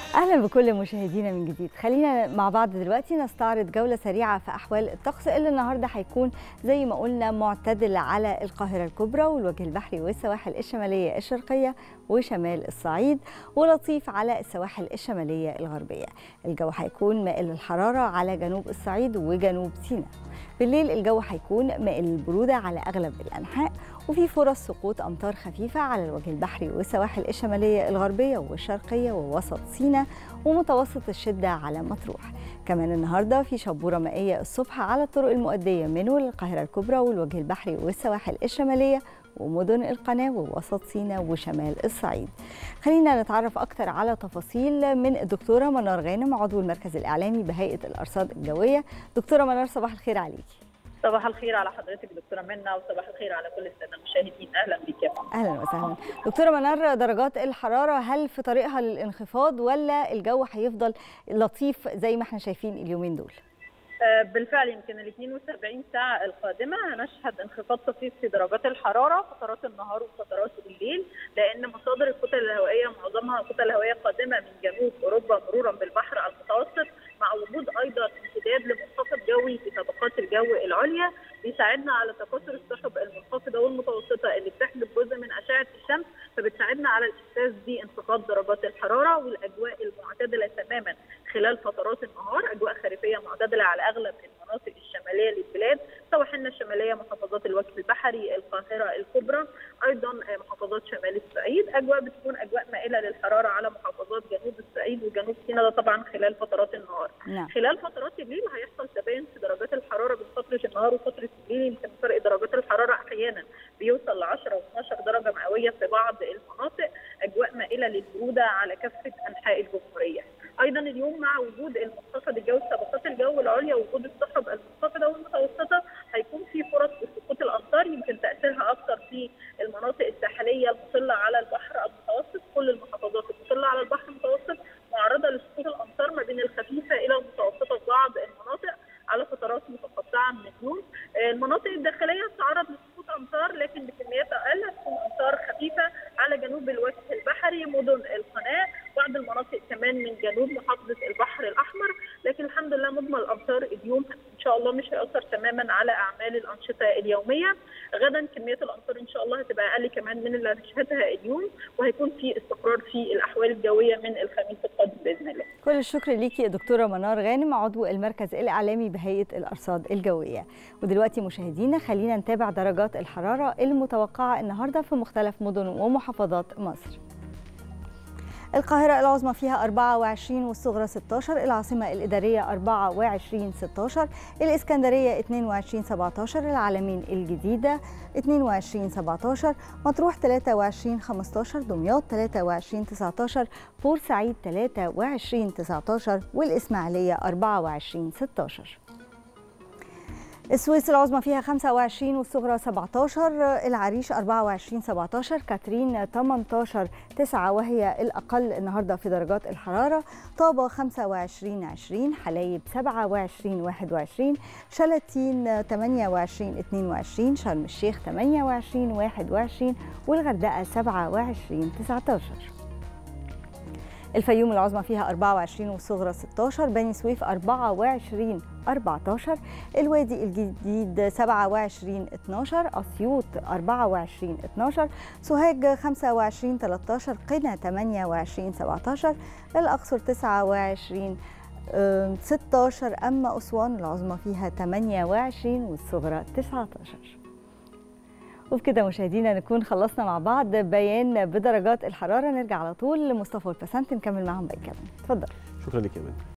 اهلا بكل مشاهدينا من جديد خلينا مع بعض دلوقتي نستعرض جوله سريعه في احوال الطقس اللي النهارده هيكون زي ما قلنا معتدل على القاهره الكبرى والوجه البحري والسواحل الشماليه الشرقيه وشمال الصعيد ولطيف على السواحل الشماليه الغربيه الجو هيكون مائل الحراره على جنوب الصعيد وجنوب سيناء بالليل الجو هيكون مائل البروده على اغلب الانحاء وفي فرص سقوط امطار خفيفه على الوجه البحري والسواحل الشماليه الغربيه والشرقيه ووسط سيناء ومتوسط الشده على مطروح كمان النهارده في شبوره مائيه الصبح على الطرق المؤديه من والقاهره الكبرى والوجه البحري والسواحل الشماليه ومدن القناة ووسط سيناء وشمال الصعيد خلينا نتعرف أكتر على تفاصيل من الدكتورة منار غانم عضو المركز الإعلامي بهيئة الأرصاد الجوية دكتورة منار صباح الخير عليكي صباح الخير على حضرتك دكتوره منى وصباح الخير على كل الساده المشاهدين اهلا بك يا فندم اهلا وسهلا دكتوره منار درجات الحراره هل في طريقها للانخفاض ولا الجو هيفضل لطيف زي ما احنا شايفين اليومين دول بالفعل يمكن ال 72 ساعة القادمة هنشهد انخفاض طفيف في درجات الحرارة فترات النهار وفترات الليل لأن مصادر الكتل الهوائية معظمها كتل هوائية قادمة من جنوب أوروبا مرورا بالبحر المتوسط مع وجود أيضا امتداد لمنخفض جوي في طبقات الجو العليا بيساعدنا على تكاثر السحب المنخفضة والمتوسطة اللي بتحجب جزء من أشعة الشمس فبتساعدنا على الإحساس بانخفاض درجات الحرارة والأجواء المعتدلة تماما خلال فترات النهار أجواء خريفية معتدلة على أغلب المناطق الشمالية للبلاد سواحلنا الشمالية محافظات الوجه البحري القاهرة الكبرى أيضا محافظات شمال الصعيد أجواء بتكون أجواء مائلة للحرارة على محافظات جنوب الصعيد وجنوب سيناء ده طبعا خلال فترات النهار نعم. خلال فترات الليل هيحصل تباين في درجات الحرارة بين فترة النهار وفترة الليل يمكن فرق درجات الحرارة أحيانا بيوصل ل 10 و 12 درجة مئوية في بعض المناطق أجواء مائلة للبرودة على كافة أنحاء الجمهورية ايضا اليوم مع وجود المنخفض الجوي طبقات الجو العليا وجود السحب المنخفضه والمتوسطه هيكون في فرص لسقوط الامطار يمكن تاثيرها اكثر في المناطق الساحليه المطله على البحر المتوسط كل المحافظات المطله على البحر المتوسط معرضه لسقوط الامطار ما بين الخفيفه الى المتوسطه في بعض المناطق على فترات متقطعه من اليوم المناطق الداخليه تتعرض لسقوط امطار لكن بكميات اقل هتكون امطار خفيفه على جنوب الوجه البحري مدن القناه بعض المناطق كمان من جنوب محافظه البحر الاحمر لكن الحمد لله مجمل الامطار اليوم ان شاء الله مش هياثر تماما على اعمال الانشطه اليوميه غدا كميات الامطار ان شاء الله هتبقى اقل كمان من اللي هنشهدها اليوم وهيكون في استقرار في الاحوال الجويه من الخميس القادم باذن الله كل الشكر ليكي يا دكتوره منار غانم عضو المركز الاعلامي بهيئه الارصاد الجويه ودلوقتي مشاهدينا خلينا نتابع درجات الحراره المتوقعه النهارده في مختلف مدن ومحافظات مصر القاهرة العظمى فيها 24 والصغرى 16 العاصمة الإدارية 24 16 الإسكندرية 22 17 العالمين الجديدة 22 17 مطروح 23 15 دمياط 23 19 بورسعيد 23 19 والإسماعيلية 24 16 السويس العظمى فيها 25 والصغرى 17 العريش 24 17 كاترين 18 9 وهي الأقل النهاردة في درجات الحرارة طابة 25 20 حلايب 27 21 شلاتين 28 22 شرم الشيخ 28 21 والغردقة 27 19 الفيوم العظمى فيها 24 والصغرى 16 بني سويف 24 14 الوادي الجديد 27 12 أسيوط 24 12 سوهاج 25 13 قنا 28 17 الأقصر 29 16 أما أسوان العظمى فيها 28 والصغرى 19 وبكده مشاهدينا نكون خلصنا مع بعض بيان بدرجات الحراره نرجع على طول لمصطفى والبسنت نكمل معاهم باقي الكلام اتفضل شكرا لك يا مان